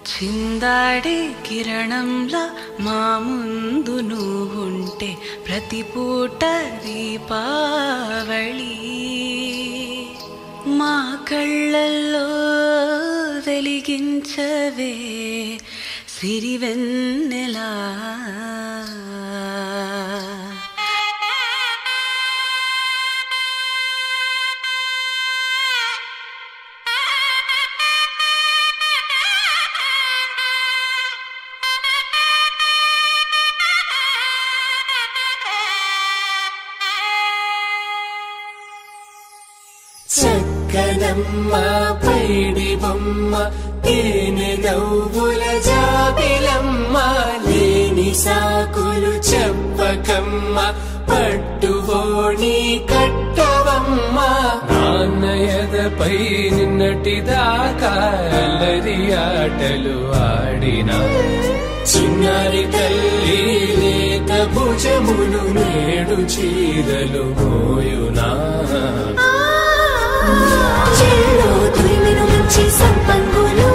చిందాడే కిరణంలా మా ముందు నువ్వుంటే ప్రతి పూట దీపావళి మా కళ్ళల్లో వెలిగించవే సిరివెన్నెలా చక్కనమ్మ పైడి బొమ్మ తేనె నవ్వుల జాబిలమ్మ లేని సాకులు చెప్పకమ్మ పట్టువోణి కట్టవమ్మ నాన్నయదపై నిన్నటిదాకా అల్లరి ఆటలు ఆడినా చిన్నారి తల్లి లేక భుజములు నేడు చీరలు మోయునా చెల్లో తురిమిను మంచి సంపంగులు